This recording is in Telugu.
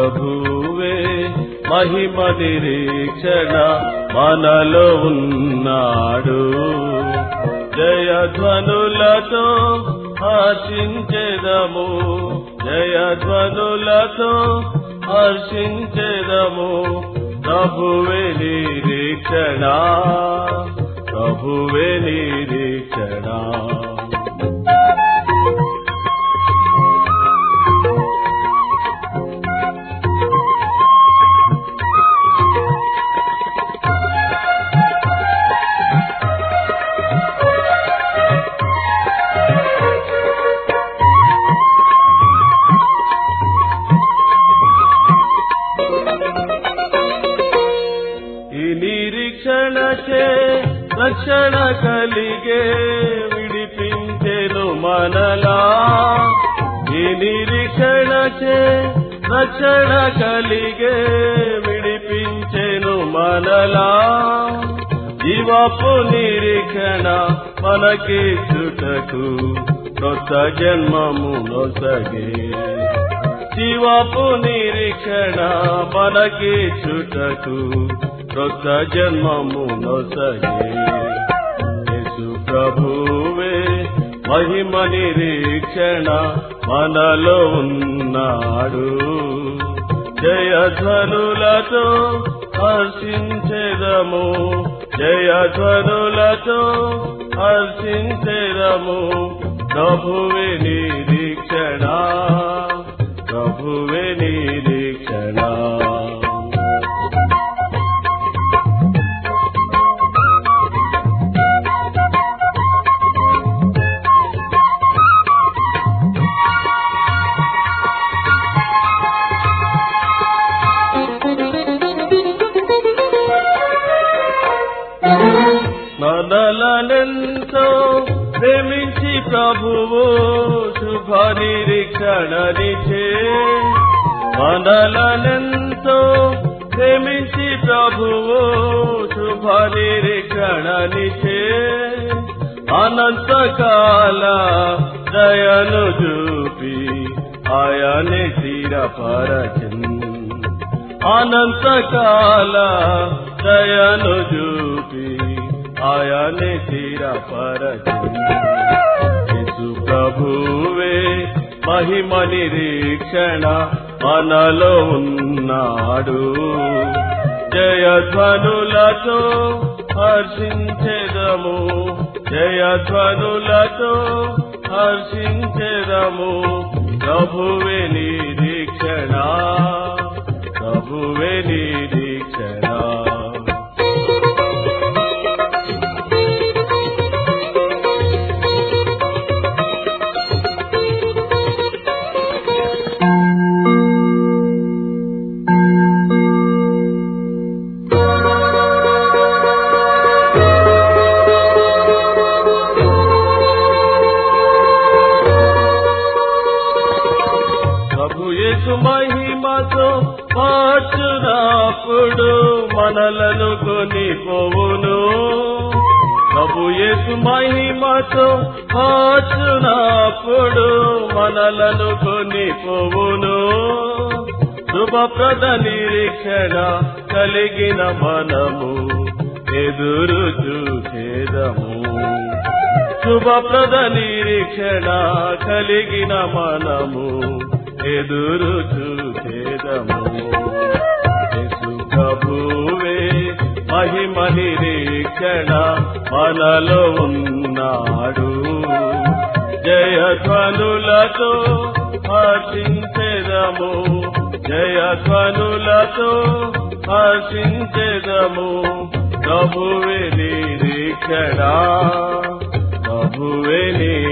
ప్రభువే మహిమ నిరీక్షణ మనలో ఉన్నాడు జయధ్వనులతో హర్షించెదము జయధ్వనులతో హర్షించెదము ప్రభువే నిరీక్షణ ప్రభువే నిరీక్షణ ఈ నిరీక్షణచే రక్షణ కలిగే విడిపించెను మనలా ఈ నిరీక్షణచే రక్షణ కలిగే విడిపించెను మనలా జీవపు నిరీక్షణ మనకి చుటకు కొత్త జన్మము నొసగే జీవపు నిరీక్షణ మనకి చుటకు కొత్త జన్మము నొసగే యేసు ప్రభువే మహిమ నిరీక్షణ మనలో ఉన్నాడు జయధ్వనులతో హర్షించెదము జయధ్వనులతో హర్షించెదము ప్రభువే నిరీక్షణ ప్రభువే నిరీక్షణ మనలనెంతో ప్రేమించి ప్రభువు శుభ నిరీక్షణనిచే మనలనెంతో ప్రేమించి ప్రభువు శుభ నిరీక్షణనిచే అనంతకాల దయను చూపి ఆయనే స్థిరపరచన్ అనంతకాల దయను చూపి ఆయనే స్థిరపరచన్ యేసు ప్రభువే మహిమ నిరీక్షణ మనలో ఉన్నాడు జయధ్వనులతో హర్షించెదము జయధ్వనులతో హర్షించెదము ప్రభువే నిరీక్షణ ప్రభువే నిరీక్షణ ప్రభు యేసు మహిమతో పాచునప్పుడు మనలను కొనిపోవును ప్రభు యేసు మహిమతో పాచునప్పుడు మనలను కొనిపోవును శుభప్రద నిరీక్షణ కలిగిన మనము ఎదురు చూసేదము శుభప్రద నిరీక్షణ కలిగిన మనము ఎదురు చూసేదము యేసు ప్రభువే మహిమ నిరీక్షణ మనలో ఉన్నాడు జయధ్వనులతో హర్షించెదము జయధ్వనులతో హర్షించెదము ప్రభువే నిరీక్షణ ప్రభువే నిరీక్షణ